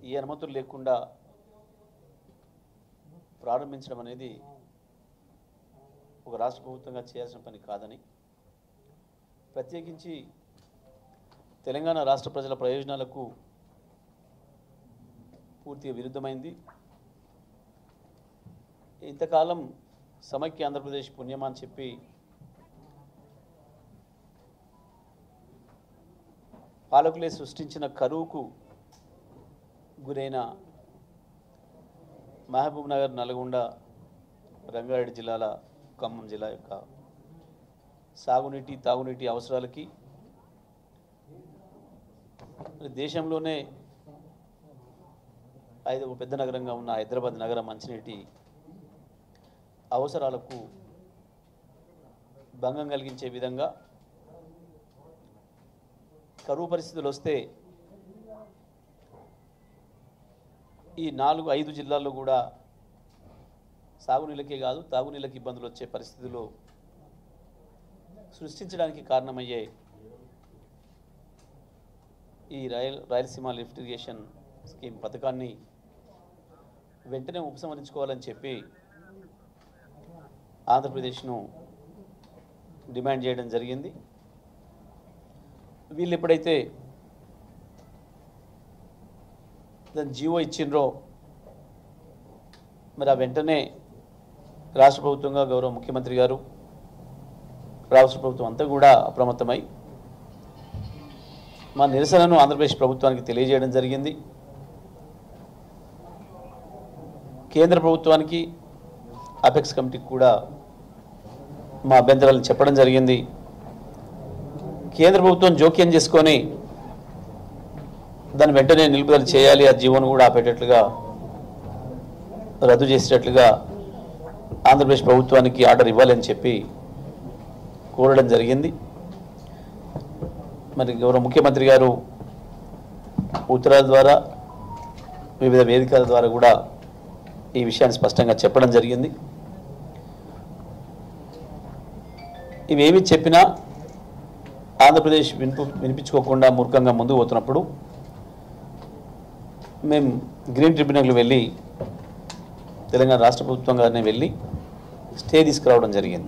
ఈ అనుమతులు లేకుండా ప్రారంభించడం అనేది ఒక రాష్ట్ర ప్రభుత్వంగా చేయాల్సిన పని కాదని ప్రత్యేకించి తెలంగాణ రాష్ట్ర ప్రజల ప్రయోజనాలకు పూర్తిగా విరుద్ధమైంది ఇంతకాలం సమైక్య ఆంధ్రప్రదేశ్ పుణ్యమా అని చెప్పి పాలకులే సృష్టించిన కరువుకు గురైన మహబూబ్ నగర్ నల్గొండ రంగారెడ్డి జిల్లాల ఖమ్మం జిల్లా యొక్క సాగునీటి తాగునీటి అవసరాలకి మరి దేశంలోనే ఐదవ పెద్ద నగరంగా ఉన్న హైదరాబాద్ నగర మంచినీటి అవసరాలకు భంగం కలిగించే విధంగా కరువు పరిస్థితులు వస్తే ఈ నాలుగు ఐదు జిల్లాల్లో కూడా సాగునీళ్ళకే కాదు తాగునీళ్ళకి ఇబ్బందులు వచ్చే పరిస్థితులు సృష్టించడానికి కారణమయ్యే ఈ రాయల్ రాయలసీమ లిఫ్ట్ ఇరిగేషన్ స్కీమ్ పథకాన్ని వెంటనే ఉపసంహరించుకోవాలని చెప్పి ఆంధ్రప్రదేశ్ను డిమాండ్ చేయడం జరిగింది వీళ్ళు ఎప్పుడైతే దాని జీవో ఇచ్చిండ్రో మరి ఆ వెంటనే రాష్ట్ర ప్రభుత్వంగా గౌరవ ముఖ్యమంత్రి గారు రాష్ట్ర ప్రభుత్వం అంతా కూడా అప్రమత్తమై మా నిరసనను ఆంధ్రప్రదేశ్ ప్రభుత్వానికి తెలియజేయడం జరిగింది కేంద్ర ప్రభుత్వానికి అపెక్స్ కమిటీకి కూడా మా అభ్యంతరాలను చెప్పడం జరిగింది కేంద్ర ప్రభుత్వం జోక్యం చేసుకొని దాన్ని వెంటనే నిలుపుదల చేయాలి ఆ జీవోను కూడా ఆపేటట్లుగా రద్దు చేసేటట్లుగా ఆంధ్రప్రదేశ్ ప్రభుత్వానికి ఆర్డర్ ఇవ్వాలని చెప్పి కోరడం జరిగింది మరి గౌరవ ముఖ్యమంత్రి గారు ఉత్తరాల ద్వారా వివిధ వేదికల ద్వారా కూడా ఈ విషయాన్ని స్పష్టంగా చెప్పడం జరిగింది ఇవేమి చెప్పినా ఆంధ్రప్రదేశ్ వినిపు వినిపించుకోకుండా మూర్ఖంగా ముందుకు పోతున్నప్పుడు మేము గ్రీన్ ట్రిబ్యునల్ వెళ్ళి తెలంగాణ రాష్ట్ర ప్రభుత్వంగానే వెళ్ళి స్టే తీసుకురావడం జరిగింది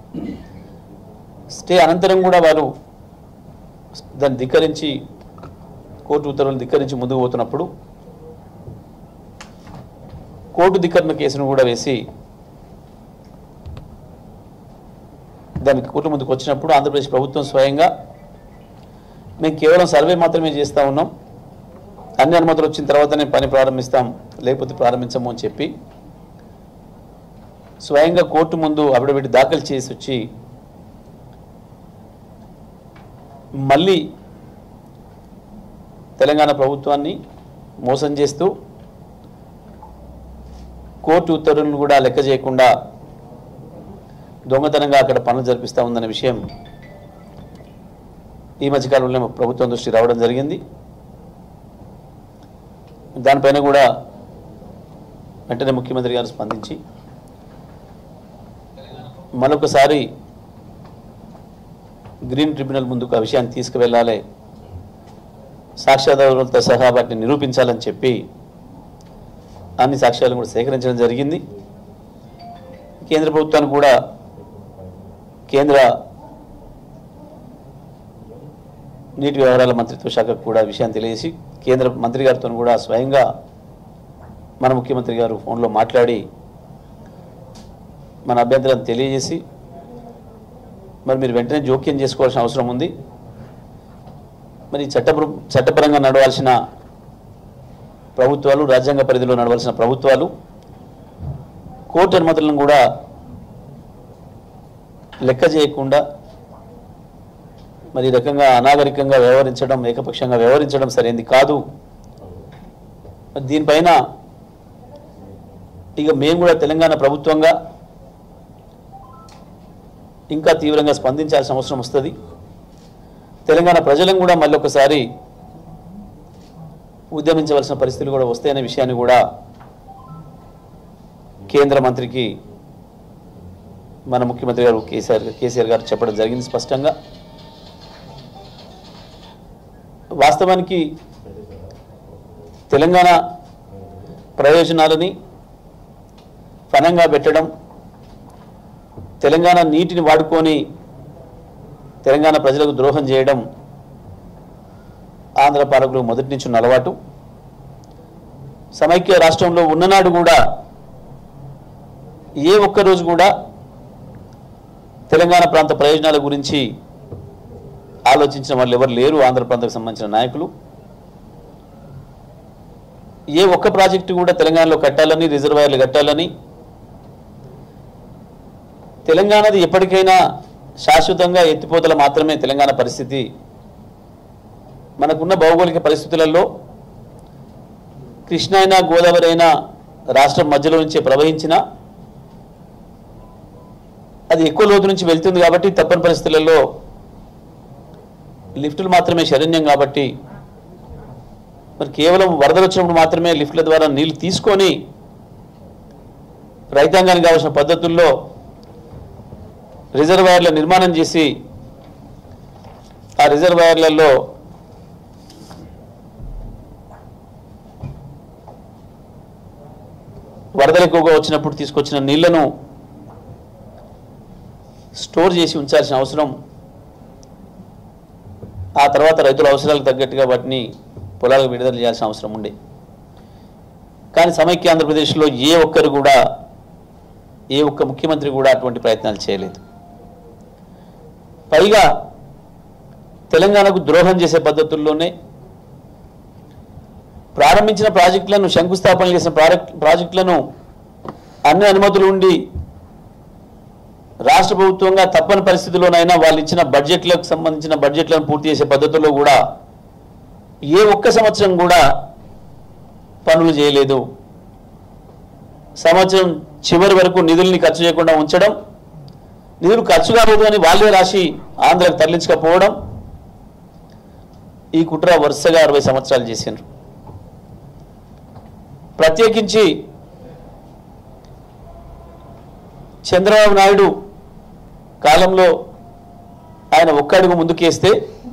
స్టే అనంతరం కూడా వారు దాన్ని ధిక్కరించి కోర్టు ఉత్తర్వులు ధిక్కరించి ముందుకు పోతున్నప్పుడు కోర్టు ధిక్కరణ కేసును కూడా వేసి దానికి కోర్టు ముందుకు వచ్చినప్పుడు ఆంధ్రప్రదేశ్ ప్రభుత్వం స్వయంగా మేము కేవలం సర్వే మాత్రమే చేస్తూ ఉన్నాం అన్ని అనుమతులు వచ్చిన తర్వాతనే పని ప్రారంభిస్తాం లేకపోతే ప్రారంభించము అని చెప్పి స్వయంగా కోర్టు ముందు అఫిడవిట్ దాఖలు చేసి వచ్చి మళ్ళీ తెలంగాణ ప్రభుత్వాన్ని మోసం చేస్తూ కోర్టు ఉత్తర్వులను కూడా లెక్క చేయకుండా దొంగతనంగా అక్కడ పనులు జరిపిస్తూ ఉందనే విషయం ఈ మధ్యకాలంలో ప్రభుత్వం దృష్టి రావడం జరిగింది దానిపైన కూడా వెంటనే ముఖ్యమంత్రి గారు స్పందించి మరొకసారి గ్రీన్ ట్రిబ్యునల్ ముందుకు ఆ విషయాన్ని తీసుకువెళ్ళాలి సాక్ష్యాధారాలతో సహా వాటిని నిరూపించాలని చెప్పి అన్ని సాక్ష్యాలను కూడా సేకరించడం జరిగింది కేంద్ర ప్రభుత్వానికి కూడా కేంద్ర నీటి వ్యవహారాల మంత్రిత్వ శాఖకు కూడా ఈ విషయాన్ని తెలియజేసి కేంద్ర మంత్రి గారితో కూడా స్వయంగా మన ముఖ్యమంత్రి గారు ఫోన్లో మాట్లాడి మన అభ్యంతరం తెలియజేసి మరి మీరు వెంటనే జోక్యం చేసుకోవాల్సిన అవసరం ఉంది మరి చట్టపర చట్టపరంగా నడవాల్సిన ప్రభుత్వాలు రాజ్యాంగ పరిధిలో నడవాల్సిన ప్రభుత్వాలు కోర్టు అనుమతులను కూడా లెక్క చేయకుండా మరి ఈ రకంగా అనాగరికంగా వ్యవహరించడం ఏకపక్షంగా వ్యవహరించడం సరైనది కాదు మరి దీనిపైన ఇక మేము కూడా తెలంగాణ ప్రభుత్వంగా ఇంకా తీవ్రంగా స్పందించాల్సిన అవసరం వస్తుంది తెలంగాణ ప్రజలను కూడా మళ్ళీ ఒకసారి ఉద్యమించవలసిన పరిస్థితులు కూడా వస్తాయనే విషయాన్ని కూడా కేంద్ర మంత్రికి మన ముఖ్యమంత్రి గారు కేసీఆర్ కేసీఆర్ గారు చెప్పడం జరిగింది స్పష్టంగా వాస్తవానికి తెలంగాణ ప్రయోజనాలని ఫనంగా పెట్టడం తెలంగాణ నీటిని వాడుకొని తెలంగాణ ప్రజలకు ద్రోహం చేయడం ఆంధ్ర పాలకులు మొదటి నుంచి ఉన్న అలవాటు సమైక్య రాష్ట్రంలో ఉన్ననాడు కూడా ఏ ఒక్క రోజు కూడా తెలంగాణ ప్రాంత ప్రయోజనాల గురించి ఆలోచించిన వాళ్ళు ఎవరు లేరు ఆంధ్ర ప్రాంతకు సంబంధించిన నాయకులు ఏ ఒక్క ప్రాజెక్టు కూడా తెలంగాణలో కట్టాలని రిజర్వాయర్లు కట్టాలని తెలంగాణది ఎప్పటికైనా శాశ్వతంగా ఎత్తిపోతల మాత్రమే తెలంగాణ పరిస్థితి మనకున్న భౌగోళిక పరిస్థితులలో కృష్ణ అయినా గోదావరి అయినా రాష్ట్రం మధ్యలో నుంచే ప్రవహించిన అది ఎక్కువ లోతు నుంచి వెళ్తుంది కాబట్టి తప్పని పరిస్థితులలో లిఫ్టులు మాత్రమే శరణ్యం కాబట్టి మరి కేవలం వరదలు వచ్చినప్పుడు మాత్రమే లిఫ్ట్ల ద్వారా నీళ్లు తీసుకొని రైతాంగానికి కావాల్సిన పద్ధతుల్లో రిజర్వాయర్ల నిర్మాణం చేసి ఆ రిజర్వాయర్లలో వరదలు ఎక్కువగా వచ్చినప్పుడు తీసుకొచ్చిన నీళ్లను స్టోర్ చేసి ఉంచాల్సిన అవసరం ఆ తర్వాత రైతుల అవసరాలకు తగ్గట్టుగా వాటిని పొలాలకు విడుదల చేయాల్సిన అవసరం ఉండే కానీ సమైక్య ఆంధ్రప్రదేశ్లో ఏ ఒక్కరు కూడా ఏ ఒక్క ముఖ్యమంత్రి కూడా అటువంటి ప్రయత్నాలు చేయలేదు పైగా తెలంగాణకు ద్రోహం చేసే పద్ధతుల్లోనే ప్రారంభించిన ప్రాజెక్టులను శంకుస్థాపన చేసిన ప్రాజెక్ట్ ప్రాజెక్టులను అన్ని అనుమతులు ఉండి రాష్ట్ర ప్రభుత్వంగా తప్పని పరిస్థితుల్లోనైనా వాళ్ళు ఇచ్చిన బడ్జెట్లకు సంబంధించిన బడ్జెట్లను పూర్తి చేసే పద్ధతుల్లో కూడా ఏ ఒక్క సంవత్సరం కూడా పనులు చేయలేదు సంవత్సరం చివరి వరకు నిధుల్ని ఖర్చు చేయకుండా ఉంచడం నిధులు ఖర్చు కాలేదు అని వాళ్ళే రాసి ఆంధ్రకు తరలించకపోవడం ఈ కుట్ర వరుసగా అరవై సంవత్సరాలు చేసిండ్రు ప్రత్యేకించి చంద్రబాబు నాయుడు కాలంలో ఆయన ఒక్క అడుగు ముందుకేస్తే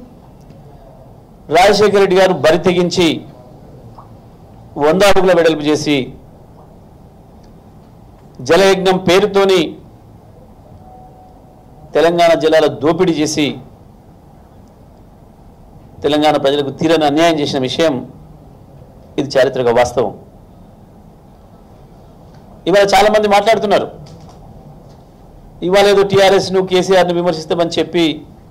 రాజశేఖర రెడ్డి గారు బరి తెగించి వంద అడుగుల వెడల్పు చేసి జలయజ్ఞం పేరుతోని తెలంగాణ జలాల దోపిడీ చేసి తెలంగాణ ప్రజలకు తీరని అన్యాయం చేసిన విషయం ఇది చారిత్రక వాస్తవం ఇవాళ చాలా మంది మాట్లాడుతున్నారు ఇవాళ ఏదో టీఆర్ఎస్ను కేసీఆర్ను విమర్శిస్తామని చెప్పి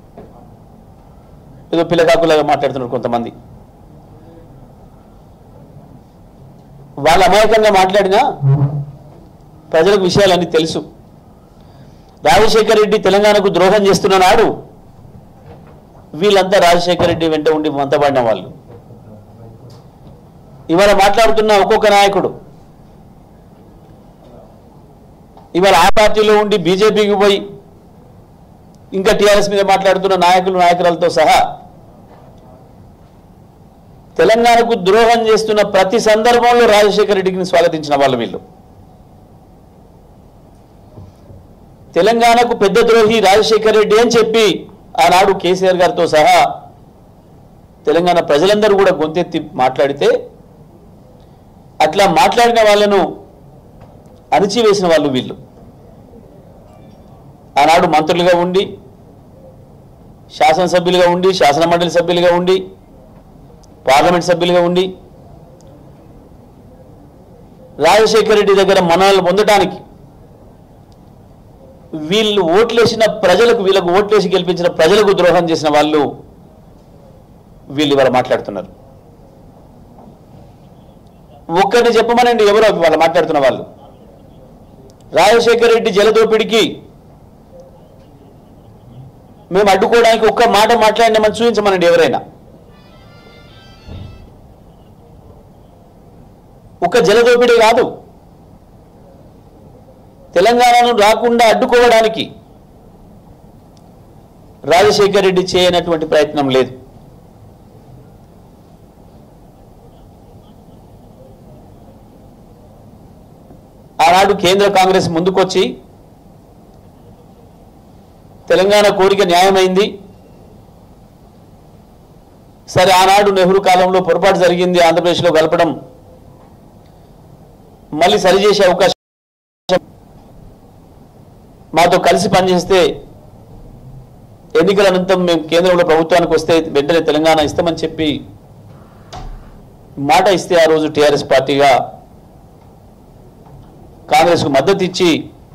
ఏదో పిల్లకాకులాగా మాట్లాడుతున్నారు కొంతమంది వాళ్ళ అమాయకంగా మాట్లాడినా ప్రజలకు విషయాలన్నీ తెలుసు రాజశేఖర రెడ్డి తెలంగాణకు ద్రోహం చేస్తున్న నాడు వీళ్ళంతా రాజశేఖర రెడ్డి వెంట ఉండి మంతపడిన వాళ్ళు ఇవాళ మాట్లాడుతున్న ఒక్కొక్క నాయకుడు ఇవాళ ఆ పార్టీలో ఉండి బీజేపీకి పోయి ఇంకా టీఆర్ఎస్ మీద మాట్లాడుతున్న నాయకులు నాయకురాలతో సహా తెలంగాణకు ద్రోహం చేస్తున్న ప్రతి సందర్భంలో రాజశేఖర రెడ్డిని స్వాగతించిన వాళ్ళు వీళ్ళు తెలంగాణకు పెద్ద ద్రోహి రాజశేఖర రెడ్డి అని చెప్పి ఆనాడు కేసీఆర్ గారితో సహా తెలంగాణ ప్రజలందరూ కూడా గొంతెత్తి మాట్లాడితే అట్లా మాట్లాడిన వాళ్ళను అణిచివేసిన వాళ్ళు వీళ్ళు ఆనాడు మంత్రులుగా ఉండి శాసనసభ్యులుగా ఉండి శాసన మండలి సభ్యులుగా ఉండి పార్లమెంట్ సభ్యులుగా ఉండి రాజశేఖర రెడ్డి దగ్గర మనాలు పొందటానికి వీళ్ళు ఓట్లేసిన ప్రజలకు వీళ్ళకు ఓట్లేసి గెలిపించిన ప్రజలకు ద్రోహం చేసిన వాళ్ళు వీళ్ళు ఇవాళ మాట్లాడుతున్నారు ఒక్కరిని చెప్పమనండి ఎవరో వాళ్ళు మాట్లాడుతున్న వాళ్ళు రాజశేఖర రెడ్డి జలదోపిడికి మేము అడ్డుకోవడానికి ఒక్క మాట మాట్లాడినామని చూపించమనండి ఎవరైనా ఒక్క జలదోపిడి కాదు తెలంగాణను రాకుండా అడ్డుకోవడానికి రాజశేఖర్ రెడ్డి చేయనటువంటి ప్రయత్నం లేదు ఆనాడు కేంద్ర కాంగ్రెస్ ముందుకొచ్చి తెలంగాణ కోరిక న్యాయమైంది సరే ఆనాడు నెహ్రూ కాలంలో పొరపాటు జరిగింది ఆంధ్రప్రదేశ్లో కలపడం మళ్ళీ సరిచేసే అవకాశం మాతో కలిసి పనిచేస్తే ఎన్నికల అనంతరం మేము కేంద్రంలో ప్రభుత్వానికి వస్తే వెంటనే తెలంగాణ ఇస్తామని చెప్పి మాట ఇస్తే ఆ రోజు టీఆర్ఎస్ పార్టీగా కాంగ్రెస్కు మద్దతు ఇచ్చి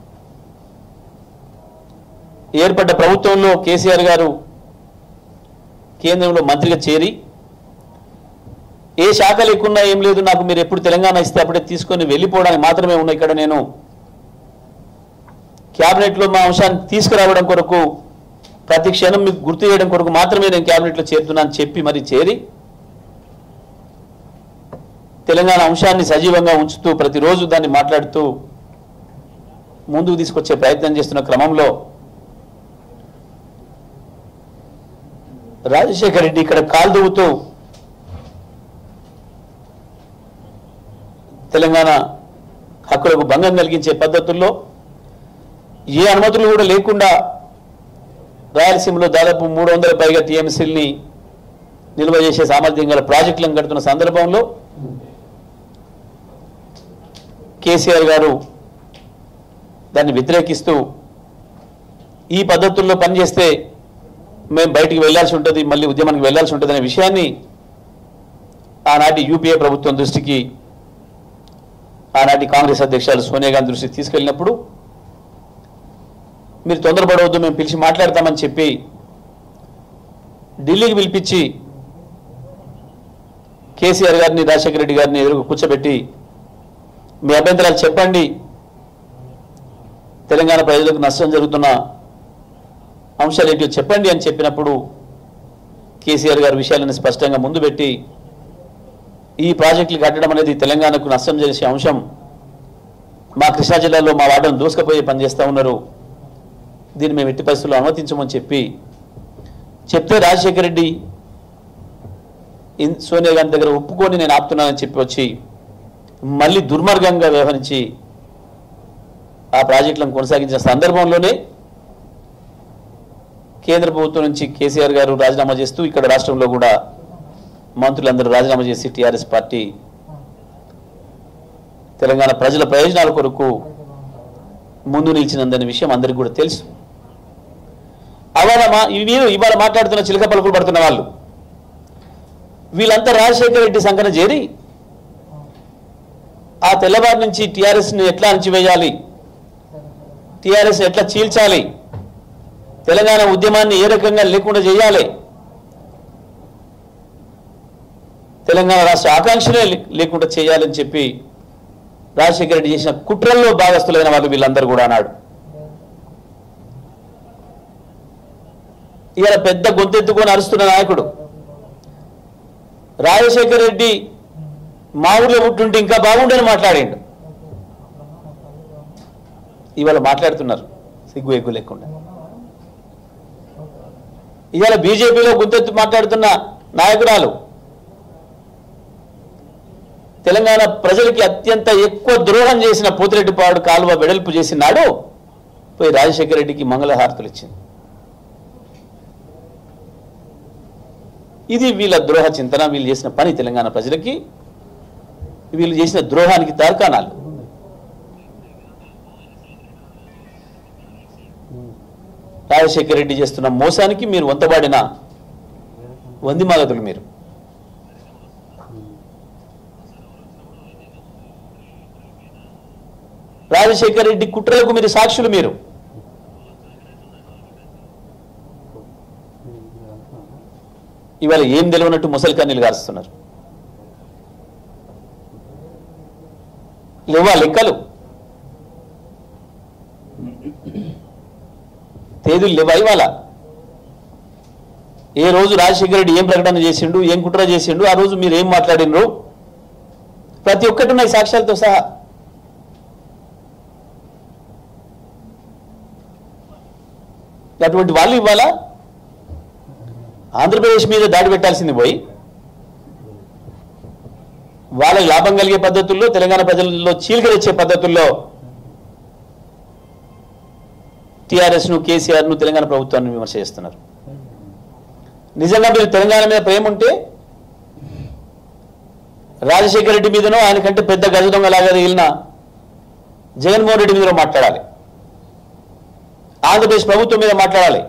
ఏర్పడ్డ ప్రభుత్వంలో కేసీఆర్ గారు కేంద్రంలో మంత్రిగా చేరి ఏ శాఖ లేకున్నా ఏం లేదు నాకు మీరు ఎప్పుడు తెలంగాణ ఇస్తే అప్పుడే తీసుకొని వెళ్ళిపోవడానికి మాత్రమే ఉన్నా ఇక్కడ నేను క్యాబినెట్లో మా అంశాన్ని తీసుకురావడం కొరకు ప్రతి క్షణం మీకు గుర్తు చేయడం కొరకు మాత్రమే నేను క్యాబినెట్లో చేరుతున్నాను చెప్పి మరి చేరి తెలంగాణ అంశాన్ని సజీవంగా ఉంచుతూ ప్రతిరోజు దాన్ని మాట్లాడుతూ ముందుకు తీసుకొచ్చే ప్రయత్నం చేస్తున్న క్రమంలో రాజశేఖర్ రెడ్డి ఇక్కడ కాలు దువ్వుతూ తెలంగాణ హక్కులకు భంగం కలిగించే పద్ధతుల్లో ఏ అనుమతులు కూడా లేకుండా రాయలసీమలో దాదాపు మూడు వందల పైగా టీఎంసీల్ని నిల్వ చేసే సామర్థ్యం గల ప్రాజెక్టులను కడుతున్న సందర్భంలో కేసీఆర్ గారు దాన్ని వ్యతిరేకిస్తూ ఈ పద్ధతుల్లో పనిచేస్తే మేము బయటికి వెళ్ళాల్సి ఉంటుంది మళ్ళీ ఉద్యమానికి వెళ్ళాల్సి ఉంటుంది అనే విషయాన్ని ఆనాటి యూపీఏ ప్రభుత్వం దృష్టికి ఆనాటి కాంగ్రెస్ అధ్యక్షులు సోనియా గాంధీ దృష్టికి తీసుకెళ్ళినప్పుడు మీరు తొందరపడవద్దు మేము పిలిచి మాట్లాడతామని చెప్పి ఢిల్లీకి పిలిపించి కేసీఆర్ గారిని రాజశేఖర రెడ్డి గారిని ఎదురు కూర్చోబెట్టి మీ అభ్యంతరాలు చెప్పండి తెలంగాణ ప్రజలకు నష్టం జరుగుతున్న అంశాలు ఏంటో చెప్పండి అని చెప్పినప్పుడు కేసీఆర్ గారి విషయాలను స్పష్టంగా ముందు పెట్టి ఈ ప్రాజెక్టులు కట్టడం అనేది తెలంగాణకు నష్టం చేసే అంశం మా కృష్ణా జిల్లాలో మా వాటను దూసుకుపోయి పనిచేస్తూ ఉన్నారు దీన్ని మేము ఎట్టి పరిస్థితుల్లో అనుమతించమని చెప్పి చెప్తే రాజశేఖర రెడ్డి ఇన్- సోనియా గాంధీ దగ్గర ఒప్పుకొని నేను ఆపుతున్నానని చెప్పి వచ్చి మళ్ళీ దుర్మార్గంగా వ్యవహరించి ఆ ప్రాజెక్టులను కొనసాగించిన సందర్భంలోనే కేంద్ర ప్రభుత్వం నుంచి కేసీఆర్ గారు రాజీనామా చేస్తూ ఇక్కడ రాష్ట్రంలో కూడా మంత్రులందరూ రాజీనామా చేసి టీఆర్ఎస్ పార్టీ తెలంగాణ ప్రజల ప్రయోజనాల కొరకు ముందు నిలిచినందనే విషయం అందరికీ కూడా తెలుసు అవాళ మా వీరు ఇవాళ మాట్లాడుతున్న చిలక పలుకులు పడుతున్న వాళ్ళు వీళ్ళంతా రాజశేఖర రెడ్డి సంఘటన చేరి ఆ తెల్లవారి నుంచి టీఆర్ఎస్ని ఎట్లా అణచివేయాలి టీఆర్ఎస్ ఎట్లా చీల్చాలి తెలంగాణ ఉద్యమాన్ని ఏ రకంగా లేకుండా చేయాలి తెలంగాణ రాష్ట్ర ఆకాంక్షనే లే- లేకుండా చేయాలని చెప్పి రాజశేఖర రెడ్డి చేసిన కుట్రల్లో భాగస్థులైన వాళ్ళు వీళ్ళందరూ కూడా అన్నాడు ఇవాళ పెద్ద గొంతెత్తుకొని అరుస్తున్న నాయకుడు రాజశేఖర రెడ్డి మా ఊర్లో పుట్టుంటే ఇంకా బాగుండని మాట్లాడిండు ఇవాళ మాట్లాడుతున్నారు సిగ్గు ఎగ్గు లేకుండా ఇవాళ బీజేపీలో గుంతెత్తు మాట్లాడుతున్న నాయకురాలు తెలంగాణ ప్రజలకి అత్యంత ఎక్కువ ద్రోహం చేసిన పోతిరెడ్డిపాడు కాలువ వెడల్పు చేసినాడు పోయి రాజశేఖర రెడ్డికి మంగళహారతులు ఇచ్చింది ఇది వీళ్ళ ద్రోహ చింతన వీళ్ళు చేసిన పని తెలంగాణ ప్రజలకి వీళ్ళు చేసిన ద్రోహానికి తార్కాణాలు రాజశేఖర రెడ్డి చేస్తున్న మోసానికి మీరు వంతబాడిన వందిమాగతులు మీరు రాజశేఖర రెడ్డి కుట్రలకు మీరు సాక్షులు మీరు ఇవాళ ఏం తెలియనట్టు ముసలి కన్నీలు గారుస్తున్నారు లేవా లెక్కలు తేదీలు లేవా ఇవాళ ఏ రోజు రాజశేఖర రెడ్డి ఏం ప్రకటన చేసిండు ఏం కుట్ర చేసిండు ఆ రోజు మీరు ఏం మాట్లాడినరు ప్రతి ఒక్కటి ఉన్నాయి సాక్ష్యాలతో సహా అటువంటి వాళ్ళు ఇవాళ ఆంధ్రప్రదేశ్ మీద దాడి పెట్టాల్సింది పోయి వాళ్ళకి లాభం కలిగే పద్ధతుల్లో తెలంగాణ ప్రజల్లో చీలికలిచ్చే పద్ధతుల్లో టీఆర్ఎస్ను కేసీఆర్ను తెలంగాణ ప్రభుత్వాన్ని విమర్శ చేస్తున్నారు నిజంగా మీరు తెలంగాణ మీద ప్రేమ ఉంటే రాజశేఖర రెడ్డి మీదనో ఆయన కంటే పెద్ద గజ దొంగలాగా తగిలిన జగన్మోహన్ రెడ్డి మీద మాట్లాడాలి ఆంధ్రప్రదేశ్ ప్రభుత్వం మీద మాట్లాడాలి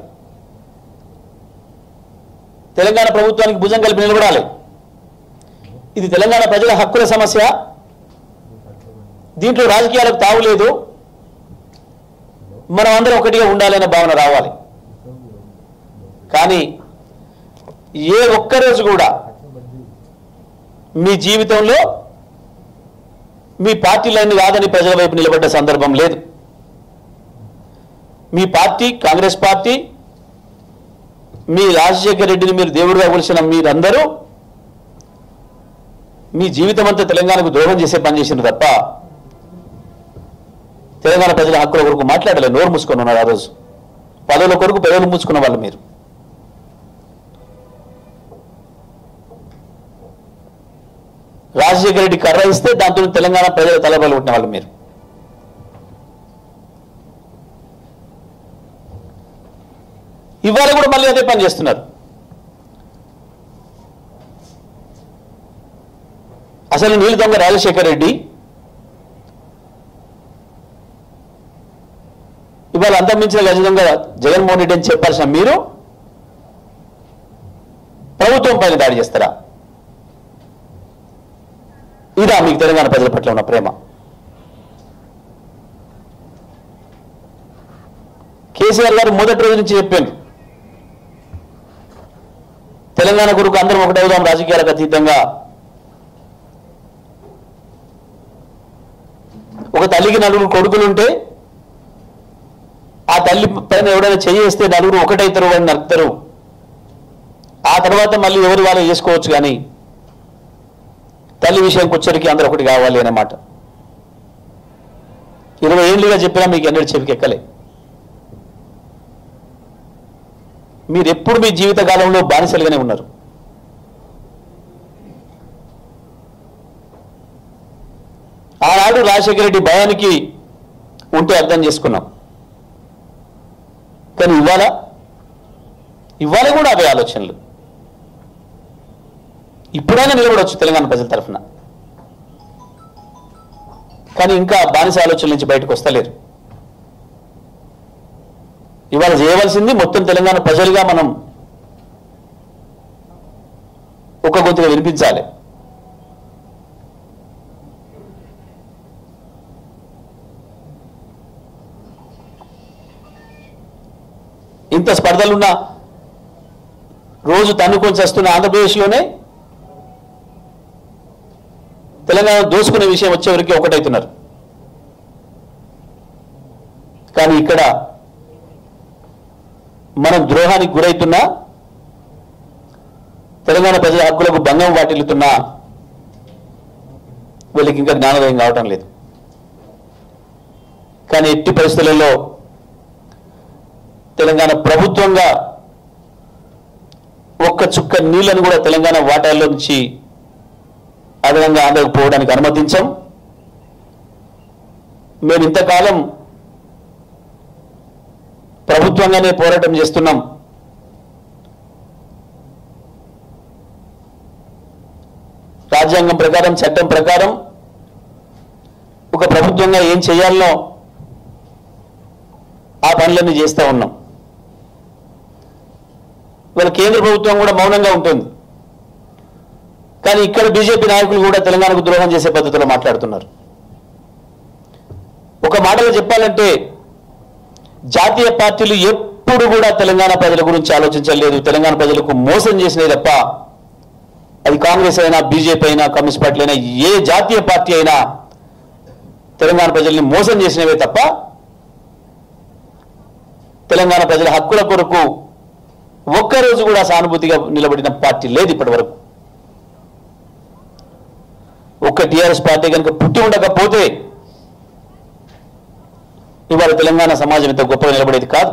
తెలంగాణ ప్రభుత్వానికి భుజం కలిపి నిలబడాలి ఇది తెలంగాణ ప్రజల హక్కుల సమస్య దీంట్లో రాజకీయాలకు తావులేదు మనం అందరం ఒకటిగా ఉండాలనే భావన రావాలి కానీ ఏ ఒక్కరోజు కూడా మీ జీవితంలో మీ పార్టీ లైన్ కాదని ప్రజల వైపు నిలబడ్డ సందర్భం లేదు మీ పార్టీ కాంగ్రెస్ పార్టీ మీ రాజశేఖర రెడ్డిని మీరు దేవుడిగా కొలిసిన మీరందరూ మీ జీవితం అంతా తెలంగాణకు ద్రోహం చేసే పని చేసింది తప్ప తెలంగాణ ప్రజల హక్కుల కొరకు మాట్లాడలేదు నోరు మూసుకొని ఉన్నారు ఆ రోజు పదవుల కొరకు పెదవులు మూసుకున్న వాళ్ళు మీరు రాజశేఖర రెడ్డి కర్ర ఇస్తే దాంతో తెలంగాణ ప్రజల తలబలు కొట్టిన వాళ్ళు మీరు ఇవాళ కూడా మళ్ళీ అదే పని చేస్తున్నారు అసలు నీళ్ళు దొంగ రాజశేఖర రెడ్డి ఇవాళ అంతమించిన గజ దొంగ జగన్మోహన్ రెడ్డి అని చెప్పాల్సిన మీరు ప్రభుత్వం పైన దాడి చేస్తారా ఇదా మీకు తెలంగాణ ప్రజల పట్ల ఉన్న ప్రేమ కేసీఆర్ గారు మొదటి రోజు నుంచి చెప్పాను తెలంగాణ కొరకు అందరం ఒకటవుదాం రాజకీయాలకు అతీతంగా ఒక తల్లికి నలుగురు కొడుకులుంటే ఆ తల్లి పైన ఎవడైనా చేయేస్తే నలుగురు ఒకటైతారు అని నరుకుతారు ఆ తర్వాత మళ్ళీ ఎవరు వాళ్ళు చేసుకోవచ్చు కానీ తల్లి విషయంకి వచ్చరికి అందరూ ఒకటి కావాలి అన్నమాట ఇరవై ఏళ్ళుగా చెప్పినా మీకు ఎన్నడూ చెవికి ఎక్కలే మీరు ఎప్పుడు మీ జీవిత కాలంలో బానిసలుగానే ఉన్నారు ఆనాడు రాజశేఖర రెడ్డి భయానికి ఉంటే అర్థం చేసుకున్నాం కానీ ఇవాళ ఇవాళ కూడా అవే ఆలోచనలు ఇప్పుడైనా నిలబడవచ్చు తెలంగాణ ప్రజల తరఫున కానీ ఇంకా బానిస ఆలోచనల నుంచి బయటకు వస్తలేరు ఇవాళ చేయవలసింది మొత్తం తెలంగాణ ప్రజలుగా మనం ఒక గొంతుగా వినిపించాలి ఇంత స్పర్ధలున్నా రోజు తన్నుకొని చేస్తున్న ఆంధ్రప్రదేశ్లోనే తెలంగాణ దోసుకునే విషయం వచ్చేవరకు ఒకటవుతున్నారు కానీ ఇక్కడ మనం ద్రోహానికి గురవుతున్నా తెలంగాణ ప్రజల హక్కులకు భంగం వాటిల్లుతున్నా వీళ్ళకి ఇంకా జ్ఞానోదయం కావటం లేదు కానీ ఎట్టి పరిస్థితులలో తెలంగాణ ప్రభుత్వంగా ఒక్క చుక్క నీళ్లను కూడా తెలంగాణ వాటాల్లో నుంచి అదనంగా ఆంధ్రకు పోవడానికి అనుమతించాం మేము ఇంతకాలం ప్రభుత్వంగానే పోరాటం చేస్తున్నాం రాజ్యాంగం ప్రకారం చట్టం ప్రకారం ఒక ప్రభుత్వంగా ఏం చేయాలనో ఆ పనులన్నీ చేస్తూ ఉన్నాం ఇవాళ కేంద్ర ప్రభుత్వం కూడా మౌనంగా ఉంటుంది కానీ ఇక్కడ బీజేపీ నాయకులు కూడా తెలంగాణకు ద్రోహం చేసే పద్ధతిలో మాట్లాడుతున్నారు ఒక మాటలో చెప్పాలంటే జాతీయ పార్టీలు ఎప్పుడు కూడా తెలంగాణ ప్రజల గురించి ఆలోచించలేదు తెలంగాణ ప్రజలకు మోసం చేసినవి తప్ప అది కాంగ్రెస్ అయినా బీజేపీ అయినా కమ్యూనిస్ట్ పార్టీ అయినా ఏ జాతీయ పార్టీ అయినా తెలంగాణ ప్రజల్ని మోసం చేసినవే తప్ప తెలంగాణ ప్రజల హక్కుల కొరకు ఒక్కరోజు కూడా సానుభూతిగా నిలబడిన పార్టీ లేదు ఇప్పటి వరకు ఒక్క టీఆర్ఎస్ పార్టీ కనుక పుట్టి ఉండకపోతే ఇవాళ తెలంగాణ సమాజం ఇంత గొప్పగా నిలబడేది కాదు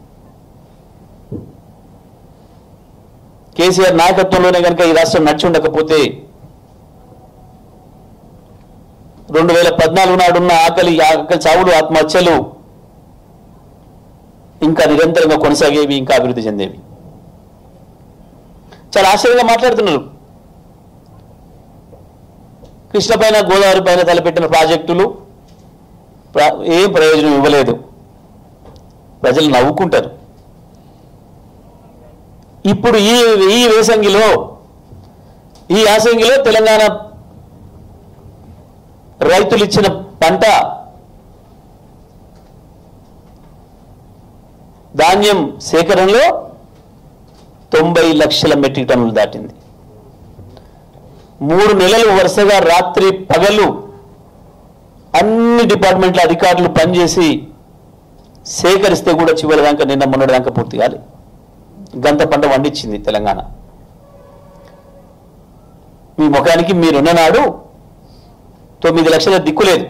కేసీఆర్ నాయకత్వంలోనే కనుక ఈ రాష్ట్రం నడిచి ఉండకపోతే రెండు వేల పద్నాలుగు నాడున్న ఆకలి ఆకలి చావులు ఆత్మహత్యలు ఇంకా నిరంతరంగా కొనసాగేవి ఇంకా అభివృద్ధి చెందేవి చాలా ఆశ్చర్యంగా మాట్లాడుతున్నారు కృష్ణ పైన గోదావరి పైన తలపెట్టిన ప్రాజెక్టులు ప్ర- ఏం ప్రయోజనం ఇవ్వలేదు ప్రజలు నవ్వుకుంటారు ఇప్పుడు ఈ ఈ వేసంగిలో ఈ యాసంగిలో తెలంగాణ రైతులు ఇచ్చిన పంట ధాన్యం సేకరణలో తొంభై లక్షల మెట్రిక్ టన్నులు దాటింది మూడు నెలలు వరుసగా రాత్రి పగలు అన్ని డిపార్ట్మెంట్ల అధికారులు పనిచేసి సేకరిస్తే కూడా చివరి దాకా నిన్న మొన్నటి దాకా పూర్తి కాలే గంత పంట వండించింది తెలంగాణ మీ ముఖానికి మీరున్న నాడు తొమ్మిది లక్షల దిక్కులేదు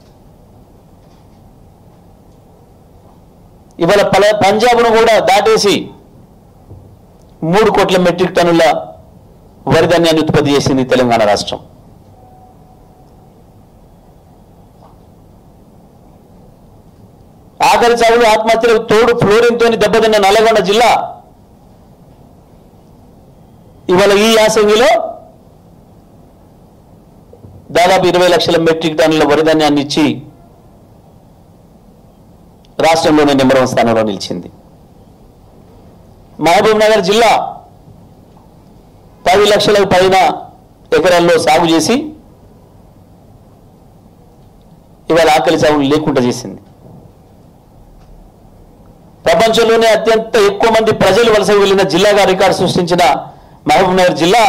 ఇవాళ పల పంజాబ్ను కూడా దాటేసి మూడు కోట్ల మెట్రిక్ టన్నుల వరి ధాన్యాన్ని ఉత్పత్తి చేసింది తెలంగాణ రాష్ట్రం ఆఖరి చావులు ఆత్మహత్యలకు తోడు ఫ్లోరిన్తో దెబ్బతిన్న నల్గొండ జిల్లా ఇవాళ ఈ యాసంగిలో దాదాపు ఇరవై లక్షల మెట్రిక్ టన్నుల వరి ధాన్యాన్ని ఇచ్చి రాష్ట్రంలోనే నెంబర్ వన్ స్థానంలో నిలిచింది మహబూబ్ నగర్ జిల్లా పది లక్షల పైన ఎకరాల్లో సాగు చేసి ఇవాళ ఆకలి సాగులు లేకుండా చేసింది ప్రపంచంలోనే అత్యంత ఎక్కువ మంది ప్రజలు వలస వెళ్లిన జిల్లాగా రికార్డు సృష్టించిన మహబూబ్ నగర్ జిల్లా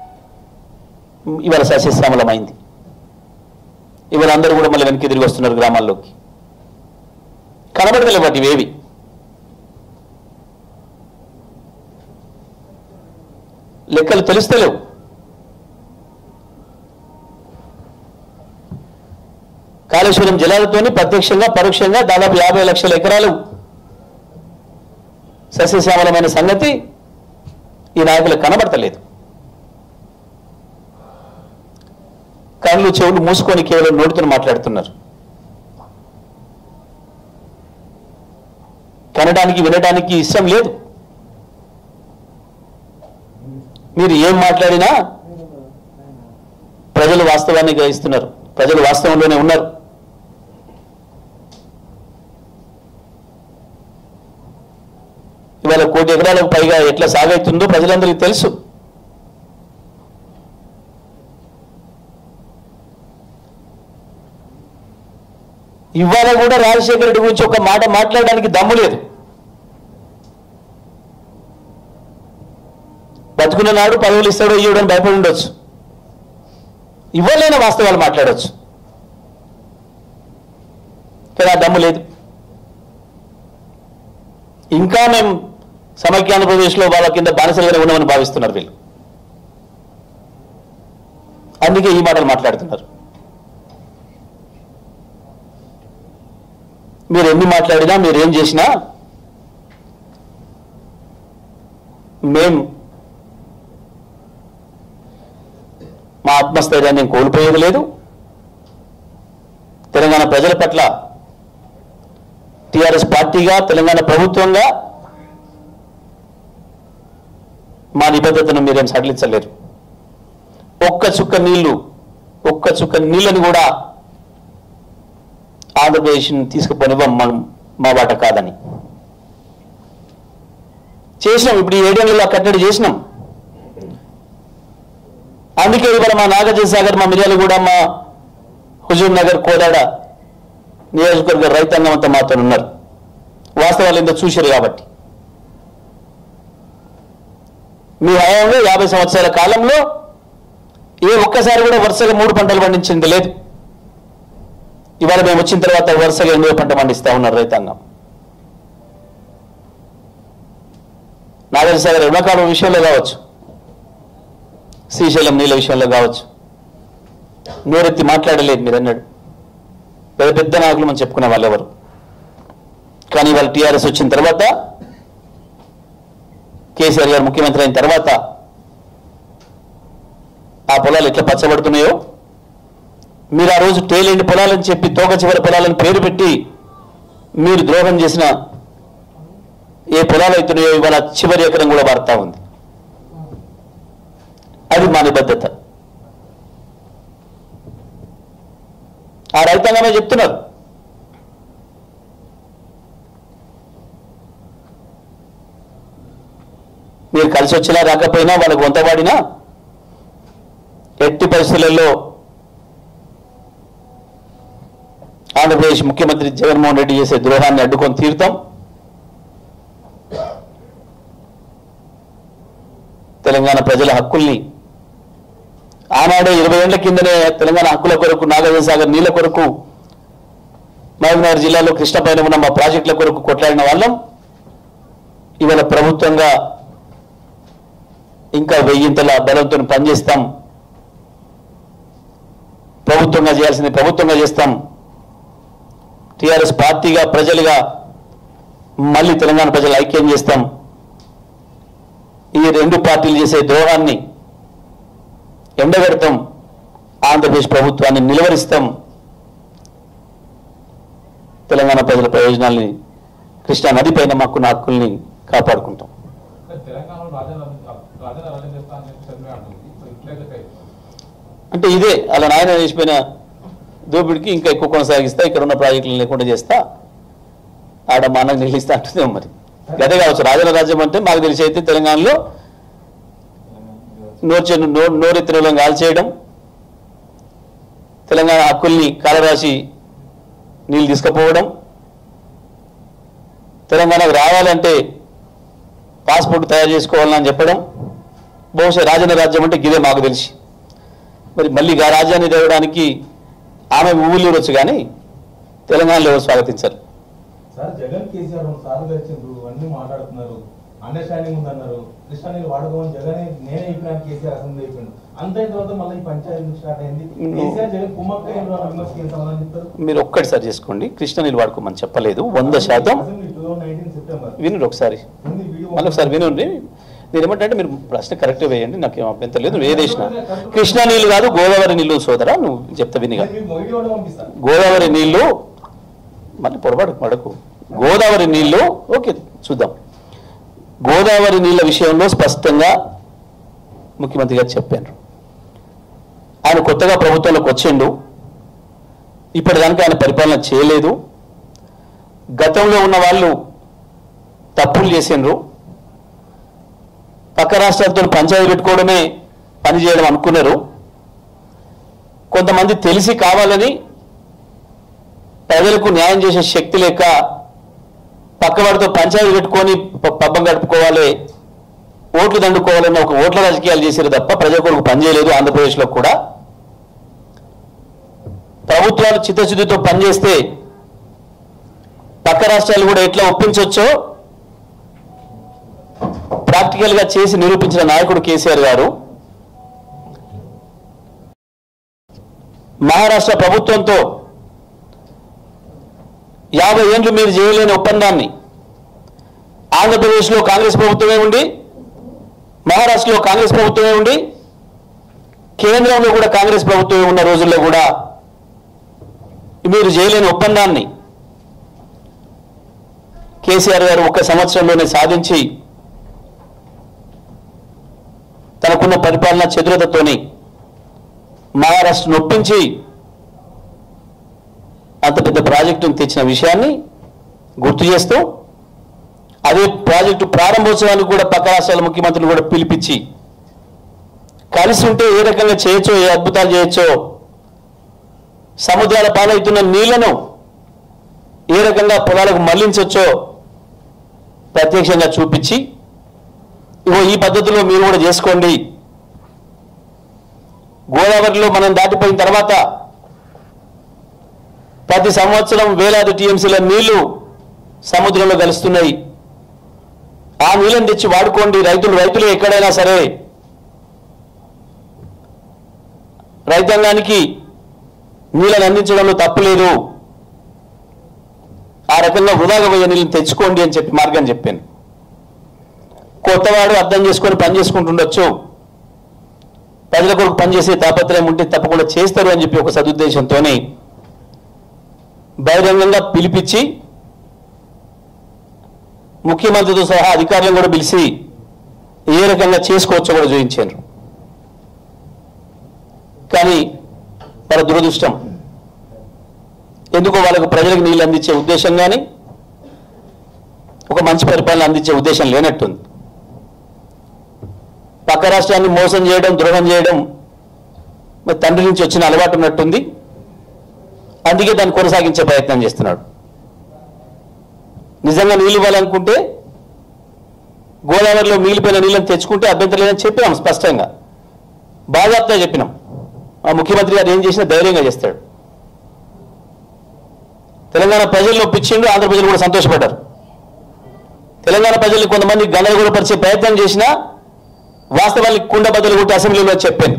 ఇవాళ సస్యశ్యామలమైంది ఇవాళ అందరూ కూడా మళ్ళీ వెనక్కి తిరిగి వస్తున్నారు గ్రామాల్లోకి కనబడతలే వాటి ఇవేవి లెక్కలు తెలుస్తలేవు కాళేశ్వరం జలాలతోని ప్రత్యక్షంగా పరోక్షంగా దాదాపు యాభై లక్షల ఎకరాలు సస్యశ్యామలమైన సంగతి ఈ నాయకులకు కనబడతలేదు కళ్ళు చెవులు మూసుకొని కేవలం నోటితో మాట్లాడుతున్నారు కనడానికి వినడానికి ఇష్టం లేదు మీరు ఏం మాట్లాడినా ప్రజలు వాస్తవాన్ని గ్రహిస్తున్నారు ప్రజలు వాస్తవంలోనే ఉన్నారు ఇవాళ కోటి ఎకరాలకు పైగా ఎట్లా సాగవుతుందో ప్రజలందరికీ తెలుసు ఇవాళ కూడా రాజశేఖర రెడ్డి గురించి ఒక మాట మాట్లాడడానికి దమ్ము లేదు బతుకున్న నాడు పదవులు ఇస్తాడో ఇవ్వడం భయపడి ఉండొచ్చు ఇవ్వలేని వాస్తవాలు మాట్లాడొచ్చు కానీ ఆ దమ్ము లేదు ఇంకా మేము సమైక్య ఆంధ్రప్రదేశ్లో వాళ్ళ కింద బానిసలుగానే ఉన్నామని భావిస్తున్నారు వీళ్ళు అందుకే ఈ మాటలు మాట్లాడుతున్నారు మీరు ఎన్ని మాట్లాడినా మీరు ఏం చేసినా మేం మా ఆత్మస్థైర్యాన్ని నేను కోల్పోయేది లేదు తెలంగాణ ప్రజల పట్ల టిఆర్ఎస్ పార్టీగా తెలంగాణ ప్రభుత్వంగా మా నిబద్ధతను మీరేం సడలించలేరు ఒక్క చుక్క నీళ్లు ఒక్క చుక్క నీళ్ళని కూడా ఆంధ్రప్రదేశ్ని తీసుకుపోనివ్వం మనం మా బాట కాదని చేసినాం ఇప్పుడు ఈ ఏడేళ్ళలో కట్టడి చేసినాం అందుకే ఇవాళ మా నాగార్జున సాగర్ మా మిర్యాలగూడ మా హుజూర్ నగర్ కోదాడ నియోజకవర్గ రైతాంగం అంతా మాతో ఉన్నారు వాస్తవాలు ఏందో చూశారు కాబట్టి మీ హయాంలో యాభై సంవత్సరాల కాలంలో ఏ ఒక్కసారి కూడా వరుసగా మూడు పంటలు పండించింది లేదు ఇవాళ మేము వచ్చిన తర్వాత వరుసగా ఎనిమిదో పంట పండిస్తా ఉన్నారు రైతాంగం నాగార్జున సాగర్ రుణకాలం విషయంలో కావచ్చు శ్రీశైలం నీళ్ళ విషయంలో కావచ్చు నోరెత్తి మాట్లాడలేదు మీరు అన్నాడు పెద్ద పెద్ద నాయకులు మనం చెప్పుకునే వాళ్ళు ఎవరు కానీ వాళ్ళు టీఆర్ఎస్ వచ్చిన తర్వాత కేసీఆర్ గారు ముఖ్యమంత్రి అయిన తర్వాత ఆ పొలాలు ఎట్లా పచ్చబడుతున్నాయో మీరు ఆ రోజు టేలెండి పొలాలని చెప్పి తోక చివరి పొలాలని పేరు పెట్టి మీరు ద్రోహం చేసిన ఏ పొలాలు అవుతున్నాయో ఇవాళ చివరి ఎకరం కూడా పడతా ఉంది అది మా నిబద్ధత ఆ రైతాంగమే చెప్తున్నారు మీరు కలిసి వచ్చినా రాకపోయినా వాళ్ళకు వంత పాడినా ఎట్టి పరిస్థితులలో ఆంధ్రప్రదేశ్ ముఖ్యమంత్రి జగన్మోహన్ రెడ్డి చేసే ద్రోహాన్ని అడ్డుకొని తీరుతాం తెలంగాణ ప్రజల హక్కుల్ని ఆనాడే ఇరవై ఏళ్ల కిందనే తెలంగాణ హక్కుల కొరకు నాగార్జున సాగర్ నీళ్ల కొరకు మహబూబ్నగర్ జిల్లాలో కృష్ణపైన ఉన్న మా ప్రాజెక్టుల కొరకు కొట్లాడిన వాళ్ళం ఇవాళ ప్రభుత్వంగా ఇంకా వెయ్యింతల బలంతో పనిచేస్తాం ప్రభుత్వంగా చేయాల్సింది ప్రభుత్వంగా చేస్తాం టిఆర్ఎస్ పార్టీగా ప్రజలుగా మళ్ళీ తెలంగాణ ప్రజలు ఐక్యం చేస్తాం ఈ రెండు పార్టీలు చేసే ద్రోహాన్ని ఎండగడతాం ఆంధ్రప్రదేశ్ ప్రభుత్వాన్ని నిలువరిస్తాం తెలంగాణ ప్రజల ప్రయోజనాల్ని కృష్ణా నది పైన మాకున్న హక్కుల్ని కాపాడుకుంటాం తెలంగాణలో రాజధాని రాజధాని రాజధాని చేస్తా అని చెప్పి చదివే అంటుంది సో ఇట్లయితే అంటే ఇదే అలా నాయన చేసిపోయిన దోపిడికి ఇంకా ఎక్కువ కొనసాగిస్తా ఇక్కడ ఉన్న ప్రాజెక్టులు లేకుండా చేస్తా ఆడ మా అన్నకు నిలిస్తా అంటుందేమో మరి అదే కావచ్చు రాజన రాజ్యం అంటే మాకు తెలిసి అయితే తెలంగాణలో నోర్చే నో నోరెత్తిన వాళ్ళని కాల్చేయడం తెలంగాణ హక్కుల్ని కాలరాశి నీళ్ళు తీసుకుపోవడం తెలంగాణకు రావాలంటే పాస్పోర్ట్ తయారు చేసుకోవాలని చెప్పడం బహుశా రాజన రాజ్యం అంటే గిదే మాకు తెలిసి మరి మళ్ళీ ఆ రాజ్యాన్ని తేవడానికి ఆమె ఊళ్ళూరొచ్చు కానీ తెలంగాణలో ఎవరు స్వాగతించరు సార్ జగన్ కేసీఆర్ రెండు సార్లు కలిసిండ్రు అన్ని మాట్లాడుతున్నారు అండర్స్టాండింగ్ ఉందన్నారు కృష్ణా నీళ్ళు వాడుకోమని జగన్ నేనే చెప్పినాను కేసీఆర్ అసెంబ్లీ చెప్పిండు అంత అయిన తర్వాత మళ్ళీ ఈ పంచాయతీ స్టార్ట్ అయింది నువ్వు- కేసీఆర్ జగన్ కుమ్మక్క ఏంటో అన్న విమర్శకి ఏం సమాధానం చెప్తారు మీరు ఒక్కటి సరి చేసుకోండి కృష్ణ నీళ్ళు వాడుకోమని చెప్పలేదు వంద శాతం assembly two thousand nineteen September వినండి ఒకసారి ఉంది వీడియో మళ్ళీ ఒకసారి వినండి నేను ఏమంటే మీరు ప్రశ్న కరెక్ట్ వేయండి నాకు ఏం అభ్యంతరం లేదు నువ్వు ఏదేసినా కృష్ణా నీళ్ళు కాదు గోదావరి నీళ్ళు సోదరా నువ్వు చెప్తా వినిగా నేను మీకు వీడియో కూడా పంపిస్తాను గోదావరి నీళ్లు మళ్ళీ పొరపాటు పడకు గోదావరి నీళ్లు ఓకే చూద్దాం గోదావరి నీళ్ళ విషయంలో స్పష్టంగా ముఖ్యమంత్రి గారు చెప్పారు ఆయన కొత్తగా ప్రభుత్వంలోకి వచ్చిండు ఇప్పటిదానికి ఆయన పరిపాలన చేయలేదు గతంలో ఉన్న వాళ్ళు తప్పులు చేసిండ్రు పక్క రాష్ట్రాలతో పంచాయతీ పెట్టుకోవడమే పని చేయడం అనుకున్నారు కొంతమంది తెలిసి కావాలని ప్రజలకు న్యాయం చేసే శక్తి లేక పక్కవాడితో పంచాయతీ పెట్టుకొని ప- పబ్బం గడుపుకోవాలి ఓట్లు దండుకోవాలన్న ఒక ఓట్ల రాజకీయాలు చేశారు తప్ప ప్రజల కొరకు పనిచేయలేదు ఆంధ్రప్రదేశ్లో కూడా ప్రభుత్వాలు చిత్తశుద్ధితో పనిచేస్తే పక్క రాష్ట్రాలు కూడా ఎట్లా ఒప్పించవచ్చో ప్రాక్టికల్గా చేసి నిరూపించిన నాయకుడు కేసీఆర్ గారు మహారాష్ట్ర ప్రభుత్వంతో యాభై ఏండ్లు మీరు చేయలేని ఒప్పందాన్ని ఆంధ్రప్రదేశ్లో కాంగ్రెస్ ప్రభుత్వమే ఉండి మహారాష్ట్రలో కాంగ్రెస్ ప్రభుత్వమే ఉండి కేంద్రంలో కూడా కాంగ్రెస్ ప్రభుత్వమే ఉన్న రోజుల్లో కూడా మీరు చేయలేని ఒప్పందాన్ని కేసీఆర్ గారు ఒక సంవత్సరంలోనే సాధించి తనకున్న పరిపాలన చతురతతోని మహారాష్ట్ర నొప్పించి అంత పెద్ద ప్రాజెక్టును తెచ్చిన విషయాన్ని గుర్తు చేస్తూ అదే ప్రాజెక్టు ప్రారంభోత్సవానికి కూడా పక్క రాష్ట్రాల ముఖ్యమంత్రులు కూడా పిలిపించి కలిసి ఉంటే ఏ రకంగా చేయొచ్చో ఏ అద్భుతాలు చేయొచ్చో సముద్రాల పాలవుతున్న నీళ్లను ఏ రకంగా పొలాలకు మళ్లించవచ్చో ప్రత్యక్షంగా చూపించి ఇగో ఈ పద్ధతిలో మీరు కూడా చేసుకోండి గోదావరిలో మనం దాటిపోయిన తర్వాత ప్రతి సంవత్సరం వేలాది టీఎంసీల నీళ్లు సముద్రంలో కలుస్తున్నాయి ఆ నీళ్ళని తెచ్చి వాడుకోండి రైతులు రైతులు ఎక్కడైనా సరే రైతాంగానికి నీళ్ళని అందించడంలో తప్పు లేదు ఆ రకంగా వృధాగా పోయే నీళ్ళని తెచ్చుకోండి అని చెప్పి మార్గం చెప్పాను కొత్తవాడు అర్థం చేసుకొని పని చేసుకుంటుండొచ్చు ప్రజల కొరకు పనిచేసే తాపత్రయం ఉంటే తప్పకుండా చేస్తారు అని చెప్పి ఒక సదుద్దేశంతోనే బహిరంగంగా పిలిపించి ముఖ్యమంత్రితో సహా అధికారులను కూడా పిలిచి ఏ రకంగా చేసుకోవచ్చో కూడా చూపించారు కానీ వాళ్ళ దురదృష్టం ఎందుకో వాళ్ళకు ప్రజలకు నీళ్ళు అందించే ఉద్దేశం కానీ ఒక మంచి పరిపాలన అందించే ఉద్దేశం లేనట్టుంది పక్క రాష్ట్రాన్ని మోసం చేయడం ద్రోహం చేయడం మరి తండ్రి నుంచి వచ్చిన అలవాటు ఉన్నట్టుంది అందుకే దాన్ని కొనసాగించే ప్రయత్నం చేస్తున్నాడు నిజంగా నీళ్ళు ఇవ్వాలనుకుంటే గోదావరిలో మిగిలిపోయిన నీళ్ళని తెచ్చుకుంటే అభ్యంతరం లేదని చెప్పినాం స్పష్టంగా బాధాప్తా చెప్పినాం ఆ ముఖ్యమంత్రి గారు ఏం చేసినా ధైర్యంగా చేస్తాడు తెలంగాణ ప్రజలను ఒప్పించిండు ఆంధ్ర ప్రజలు కూడా సంతోషపడ్డారు తెలంగాణ ప్రజల్ని కొంతమంది గందరగోళపరిచే ప్రయత్నం చేసినా వాస్తవానికి కుండ బద్దలు కొట్టి అసెంబ్లీలో చెప్పాను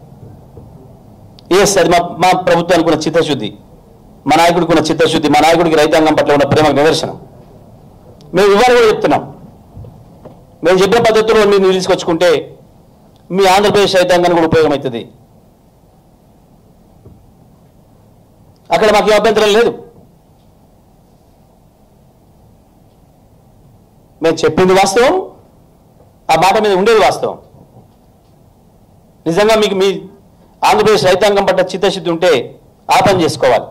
ఎస్ అది మా మా ప్రభుత్వానికి ఉన్న చిత్తశుద్ధి మా నాయకుడికి ఉన్న చిత్తశుద్ధి మా నాయకుడికి రైతాంగం పట్ల ఉన్న ప్రేమ నిదర్శనం మేము ఇవాళ కూడా చెప్తున్నాం మేము చెప్పిన పద్ధతిలో మీరు నీళ్ళు తీసుకొచ్చుకుంటే మీ ఆంధ్రప్రదేశ్ రైతాంగానికి కూడా ఉపయోగమవుతుంది అక్కడ మాకు ఏ అభ్యంతరం లేదు మేము చెప్పింది వాస్తవం ఆ మాట మీద ఉండేది వాస్తవం నిజంగా మీకు మీ ఆంధ్రప్రదేశ్ రైతాంగం పట్ల చిత్తశుద్ధి ఉంటే ఆ పని చేసుకోవాలి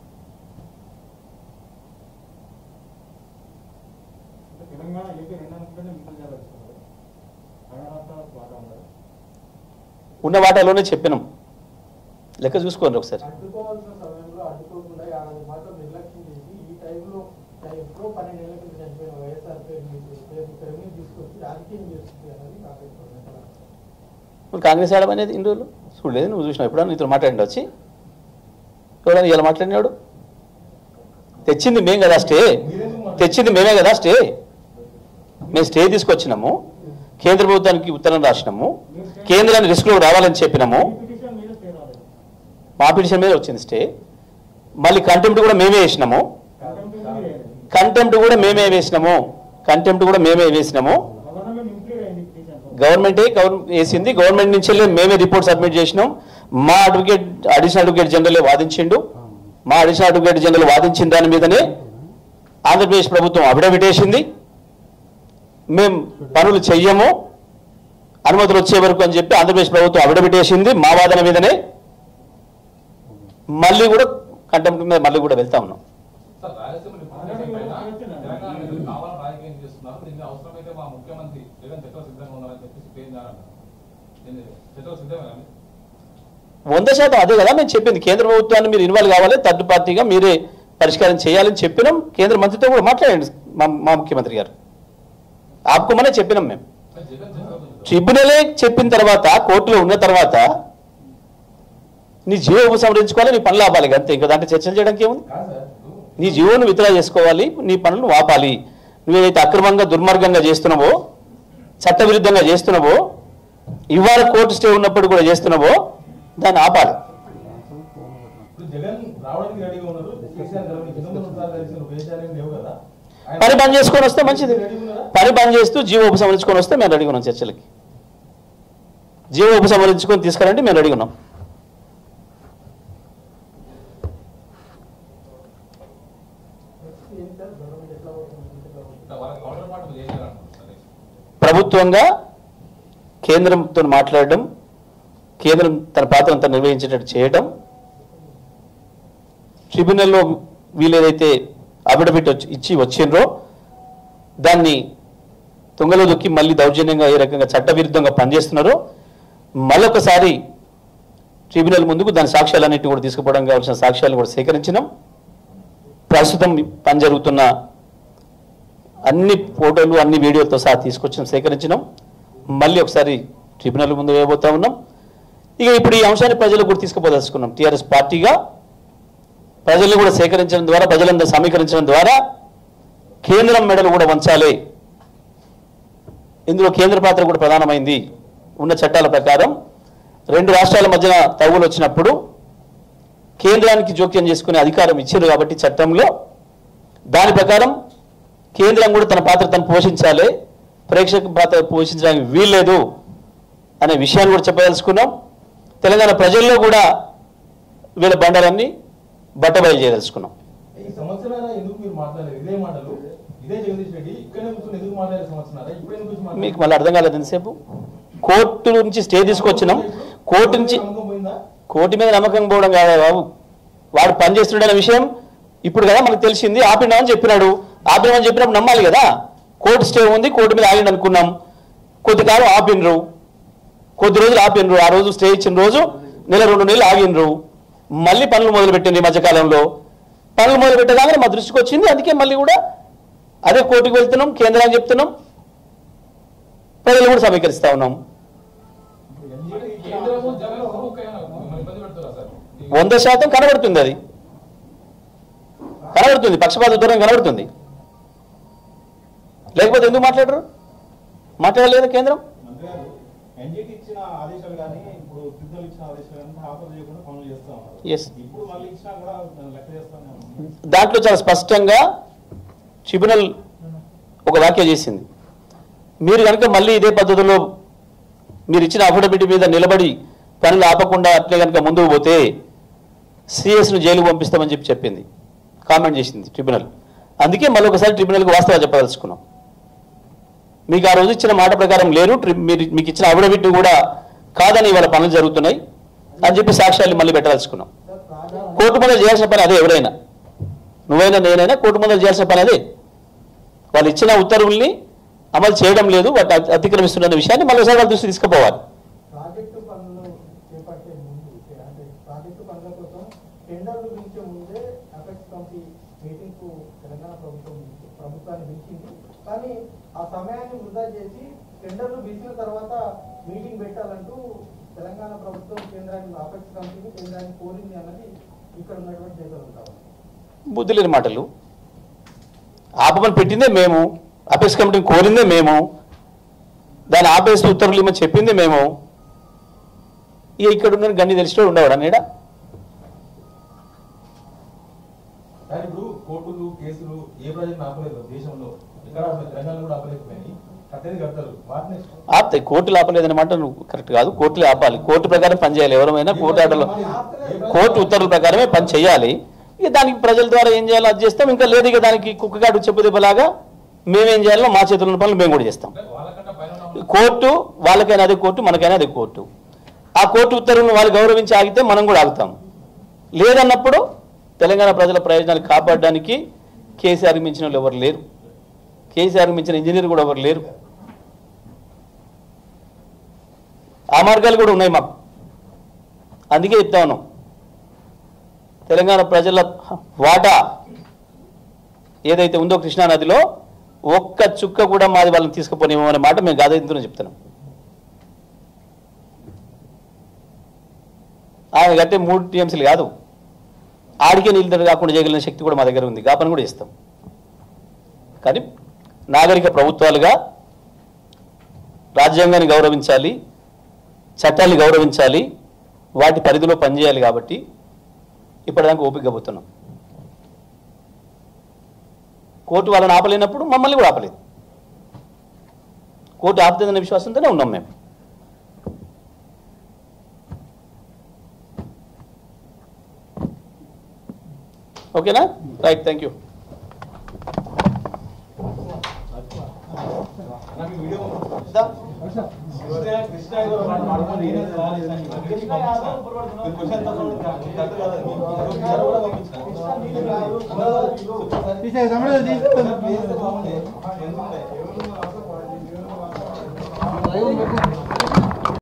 తెలంగాణ ఏపీ రెండు అనుకుంటేనే మిమ్మల్ని చేయాలి తెలంగాణ వాటా ఉన్నారు ఉన్న వాటాలోనే చెప్పినాం లెక్క చూసుకోండి ఒకసారి అడ్డుకోవాల్సిన సమయంలో అడ్డుకోకుండా ఏడాది మాత్రం నిర్లక్ష్యం చేసి ఈ టైంలో ఎప్పుడో పన్నెండేళ్ల కింద చనిపోయిన వైఎస్ఆర్ పేరు మీద పేరు పేరు మీద తీసుకొచ్చి రాజకీయం చేస్తుంది అనేది కాంగ్రెస్ ప్రభుత్వం. మరి కాంగ్రెస్ ఆడడం అనేది ఇన్ని రోజులు చూడలేదు నువ్వు చూసినావు ఎప్పుడన్నా నీతో మాట్లాడి వచ్చి ఎవరైనా ఇలా మాట్లాడినాడు తెచ్చింది మేం కదా స్టే తెచ్చింది మేమే కదా స్టే మేము స్టే తీసుకొచ్చినాము కేంద్ర ప్రభుత్వానికి ఉత్తరం రాసినాము కేంద్రాన్ని రిస్క్లో రావాలని చెప్పినాము ఈ పిటిషన్ మీద స్టే రాలేదు మా పిటిషన్ మీద వచ్చింది స్టే మళ్ళీ కంటెంప్ట్ కూడా మేమే వేసినాము కంటెంప్ట్ మీరే. కంటెంప్ట్ కూడా మేమే వేసినాము కంటెంప్ట్ కూడా మేమే వేసినాము గవర్నమెంట్ ఇంప్లీడ్ అయింది పిటిషన్ గవర్నమెంటే గవర్నమెంట్ వేసింది గవర్నమెంట్ నుంచి వెళ్ళి మేమే రిపోర్ట్ సబ్మిట్ చేసినాం మా అడ్వకేట్ అడిషనల్ అడ్వకేట్ జనరల్ వాదించిండు మా అడిషనల్ అడ్వకేట్ జనరల్ వాదించిన దాని మీదనే ఆంధ్రప్రదేశ్ ప్రభుత్వం అఫిడవిట్ వేసింది మేము పనులు చెయ్యము అనుమతులు వచ్చే వరకు అని చెప్పి ఆంధ్రప్రదేశ్ ప్రభుత్వం అఫిడవిట్ వేసింది మా వాదన మీదనే మళ్ళీ కూడా కంటెంప్ట్ మీద మళ్ళీ కూడా వెళ్తా ఉన్నాం సార్ రాయలసీమ డిప్యూటేషన్ పైన తెలంగాణ నిధులు కావాలని రాజకీయం చేస్తున్నారు దీనికి అవసరమైతే మా ముఖ్యమంత్రి జగన్ చక్ర సిద్ధంగా ఉన్నారని చెప్పేసి పేరు జారంటారు చక్ర సిద్ధమేనండి వంద శాతం అదే కదా మేము చెప్పింది కేంద్ర ప్రభుత్వాన్ని మీరు ఇన్వాల్వ్ కావాలి థర్డ్ పార్టీగా మీరే పరిష్కారం చేయాలని చెప్పినాం కేంద్ర మంత్రితో కూడా మాట్లాడండి మా మా ముఖ్యమంత్రి గారు ఆపుకోమనే చెప్పినాం మేము మరి జగన్ చక్ర ట్రిబ్యునలే చెప్పిన తర్వాత కోర్టులో ఉన్న తర్వాత నీ జీవో ఉపసంహరించుకోవాలి నీ పనులు ఆపాలి అంతే ఇంకా దాంట్లో చర్చలు చేయడానికి ఏముంది కాదు సార్ ఇప్పుడు నీ జీవోను విత్డ్రా చేసుకోవాలి నీ పనులను ఆపాలి నువ్వేదైతే అక్రమంగా దుర్మార్గంగా చేస్తున్నావో చట్టవిరుద్ధంగా చేస్తున్నావో ఇవాళ కోర్టు స్టే ఉన్నప్పుడు కూడా చేస్తున్నావో దాన్ని ఆపాలి ఇప్పుడు జగన్ రావడానికి రెడీగా ఉన్నారు కేసీఆర్ గారు కింద ముందు ఉంటారు కలిసి వేషాలు లేవు కదా ఆయన- పని బంద్ చేసుకొని వస్తే మంచిది రెడీగా ఉన్నారా పని బంద్ చేస్తూ జీవో ఉపసంహరించుకొని వస్తే మేము రెడీగా ఉన్నాం చర్చలకి జీవో ఉపసంహరించుకొని తీసుకురండి మేము రెడీగా ఉన్నాం ఏంటి సార్ గవర్నమెంట్ ఎట్లా పోతుంది ఎట్లా పోతుంది? వాళ్ళ కౌంటర్ పార్ట్ మీరు ఏం చేయాలనుకుంటున్నారు ప్రభుత్వంగా కేంద్రంతో మాట్లాడడం కేంద్రం తన పాత్ర అంతా నిర్వహించేటట్టు చేయడం ట్రిబ్యునల్లో వీళ్ళు ఏదైతే అఫిడవిట్ వచ్చి ఇచ్చి వచ్చిండ్రో దాన్ని తుంగలో దొక్కి మళ్ళీ దౌర్జన్యంగా ఏ రకంగా చట్టవిరుద్ధంగా పనిచేస్తున్నారో మళ్ళొకసారి ట్రిబ్యునల్ ముందుకు దాని సాక్ష్యాలన్నింటినీ కూడా తీసుకుపోవడం కావాల్సిన సాక్ష్యాలను కూడా సేకరించినాం ప్రస్తుతం పని జరుగుతున్న అన్ని ఫోటోలు అన్ని వీడియోలతో సహా తీసుకొచ్చిన సేకరించినాం మళ్ళీ ఒకసారి ట్రిబ్యునల్ ముందు వేయబోతా ఉన్నాం ఇక ఇప్పుడు ఈ అంశాన్ని ప్రజలకు కూడా తీసుకుపోదలుచుకున్నాం టీఆర్ఎస్ పార్టీగా ప్రజల్ని కూడా సేకరించడం ద్వారా ప్రజలందరూ సమీకరించడం ద్వారా కేంద్రం మెడలు కూడా వంచాలి ఇందులో కేంద్ర పాత్ర కూడా ప్రధానమైంది ఉన్న చట్టాల ప్రకారం రెండు రాష్ట్రాల మధ్యన తగులు వచ్చినప్పుడు కేంద్రానికి జోక్యం చేసుకునే అధికారం ఇచ్చారు కాబట్టి చట్టంలో దాని ప్రకారం కేంద్రం కూడా తన పాత్ర తను పోషించాలి ప్రేక్షక పాత్ర పోషించడానికి వీల్లేదు అనే విషయాన్ని కూడా చెప్పదలుచుకున్నాం తెలంగాణ ప్రజల్లో కూడా వీళ్ళ బండాలన్నీ బట్టబయలు చేయదలుచుకున్నాం ఈ సంవత్సరాల ఎందుకు మీరు మాట్లాడలేదు ఇదే మాటలు ఇదే జగదీష్ రెడ్డి ఇక్కడే కూర్చొని ఎందుకు మాట్లాడే సంవత్సరాల ఇప్పుడు ఎందుకు వచ్చి మీకు మళ్ళీ అర్థం కాలేదు ఎంతసేపు కోర్టు నుంచి స్టే తీసుకొచ్చినాం కోర్టు నుంచి నమ్మకం పోయిందా కోర్టు మీద నమ్మకం పోవడం కాదా బాబు వాడు పని చేస్తున్నాడనే విషయం ఇప్పుడు కదా మనకు తెలిసింది ఆపినామని చెప్పినాడు ఆపినామని చెప్పినప్పుడు నమ్మాలి కదా కోర్టు స్టే ఉంది కోర్టు మీద ఆగింది అనుకున్నాం కొద్ది కాలం ఆపినరు కొద్ది రోజులు ఆపినరు ఆ రోజు స్టే ఇచ్చిన రోజు నెల రెండు నెలలు ఆగినరు మళ్ళీ పనులు మొదలుపెట్టింది ఈ మధ్యకాలంలో పనులు మొదలు పెట్టగానే మా దృష్టికి వచ్చింది అందుకే మళ్ళీ కూడా అదే కోర్టుకు వెళ్తున్నాం కేంద్రాన్ని చెప్తున్నాం ప్రజలు కూడా సమీకరిస్తా ఉన్నాం కేంద్రము జగన్ గ్రూప్ ఏమైనా మిమ్మల్ని ఇబ్బంది పెడుతున్నా సార్ ఈ వంద శాతం కనబడుతుంది అది కనబడుతుంది పక్షపాత దూరం కనబడుతుంది లేకపోతే ఎందుకు మాట్లాడరు మాట్లాడలేదు కేంద్రం మంత్రి గారు ఎన్జిటి ఇచ్చిన ఆదేశాలు కానీ ఇప్పుడు ట్రిబ్యునల్ ఇచ్చిన ఆదేశాలు కానీ హాఫర్ చేయకుండా పనులు చేస్తా ఉన్నారు Yes. ఇప్పుడు మళ్ళీ ఇచ్చినా కూడా లెక్క చేస్తానే ఉన్నాం దాంట్లో చాలా స్పష్టంగా ట్రిబ్యునల్ ఒక వ్యాఖ్య చేసింది మీరు కనుక మళ్ళీ ఇదే పద్ధతిలో మీరు ఇచ్చిన అఫిడవిట్ మీద నిలబడి పనులు ఆపకుండా అట్లే కనుక ముందుకు పోతే సిఎస్ను జైలుకు పంపిస్తామని చెప్పి చెప్పింది కామెంట్ చేసింది ట్రిబ్యునల్ అందుకే మళ్ళీ ఒకసారి ట్రిబ్యునల్కి వాస్తవాలు చెప్పదలుచుకున్నాం మీకు ఆ రోజు ఇచ్చిన మాట ప్రకారం లేరు ట్రి- మీరు మీకు ఇచ్చిన అఫిడవిట్ కూడా కాదని ఇవాళ పనులు జరుగుతున్నాయి అని చెప్పి సాక్ష్యాలు మళ్ళీ పెట్టదలుచుకున్నాం సార్ ప్రాజెక్ట్ కోర్టు ముందర చేయాల్సిన పని అదే ఎవరైనా నువ్వైనా నేనైనా కోర్టు ముందర చేయాల్సిన పని అదే వాళ్ళు ఇచ్చిన ఉత్తర్వుల్ని అమలు చేయడం లేదు వాటిని అతి- అతిక్రమిస్తున్న విషయాన్ని మళ్ళీ ఒకసారి వాళ్ళ దృష్టి తీసుకుపోవాలి ప్రాజెక్టు పనులు చేపట్టే ముందు అంటే ప్రాజెక్టు పనుల కోసం టెండర్లు పిలిచే ముందే అపెక్స్ కమిటీ మీటింగ్ కు తెలంగాణ ప్రభుత్వం ప్రభుత్వాన్ని పిలిచింది కానీ ఆ సమయాన్ని వృధా చేసి టెండర్లు పిలిచిన తర్వాత మీటింగ్ పెట్టాలంటూ తెలంగాణ ప్రభుత్వం కేంద్రాన్ని అపెక్స్ కమిటీని కేంద్రాన్ని కోరింది అన్నది ఇక్కడ ఉన్నటువంటి చేతులు ఉంటాము బుద్ధి లేని మాటలు ఆపమని పెట్టిందే మేము అపెక్స్ కమిటీని కోరిందే మేము దాన్ని ఆపేసి ఉత్తర్వులు ఇమ్మని చెప్పిందే మేము ఇక ఇక్కడ ఉన్న గన్ని తెలిసినోడు ఉండవాడు అన్నీడ కానీ ఇప్పుడు కోర్టులు కేసులు ఏ ప్రాజెక్ట్ ఆపలేదు దేశంలో ఇక్కడ ఆపలేదు తెలంగాణ కూడా ఆపలేకపోయినాయి కట్టేది కడతారు వాటిని ఆపుతాయి కోర్టులు ఆపలేదన్నమాట నువ్వు కరెక్ట్ కాదు కోర్టులు ఆపాలి కోర్టు ప్రకారం పనిచేయాలి ఎవరైనా కోర్టు ఆర్డర్లో కోర్టు ఉత్తర్వుల ప్రకారమే పని చేయాలి ఇక దానికి ప్రజల ద్వారా ఏం చేయాలో అది చేస్తాం ఇంకా లేదు ఇక దానికి కుక్కగాడు చెప్పుదెబ్బలాగా మేమేం చేయాలో మా చేతుల్లో ఉన్న పనులు మేము కూడా చేస్తాం అంటే వాళ్ళకంటే పైన ఉన్న కోర్టు వాళ్ళకైనా అదే కోర్టు మనకైనా అదే కోర్టు ఆ కోర్టు ఉత్తర్వులను వాళ్ళు గౌరవించి ఆగితే మనం కూడా ఆగుతాం లేదన్నప్పుడు తెలంగాణ ప్రజల ప్రయోజనాలు కాపాడడానికి కేసీఆర్ మించిన వాళ్ళు ఎవరు లేరు కేసీఆర్ మించిన ఇంజనీర్ కూడా ఎవరు లేరు ఆ మార్గాలు కూడా ఉన్నాయి మాకు అందుకే చెప్తా ఉన్నాం తెలంగాణ ప్రజల వాటా ఏదైతే ఉందో కృష్ణానదిలో ఒక్క చుక్క కూడా మాది వాళ్ళని తీసుకుపోనేమో అనే మాట మేము గాదెంతునే చెప్తున్నాం ఆయన కట్టే మూడు టీఎంసీలు కాదు ఆడికే నీళ్ళు కాకుండా చేయగలిగిన శక్తి కూడా మా దగ్గర ఉంది గా పని కూడా చేస్తాం కానీ నాగరిక ప్రభుత్వాలుగా రాజ్యాంగాన్ని గౌరవించాలి చట్టాన్ని గౌరవించాలి వాటి పరిధిలో పనిచేయాలి కాబట్టి ఇప్పటిదాకా ఓపిక పోతున్నాం కోర్టు వాళ్ళని ఆపలేనప్పుడు మమ్మల్ని కూడా ఆపలేదు కోర్టు ఆపుతుందన్న విశ్వాసంతోనే ఉన్నాం మేము ఓకేనా రైట్ థ్యాంక్ యూ నాకు వీడియో కృష్ణ కృష్ణ ఏదో ఒకటి మాట్లాడుకొని ఈయన రాలేదు అని అందరికీ పంపించిన. మీరు క్వశ్చన్ తప్పకుండా కరెక్ట్ కాదు. మీకు ఇంకొకసారి కూడా పంపించిన. ప్లేస్ బాగుంది. ఎందుకంటే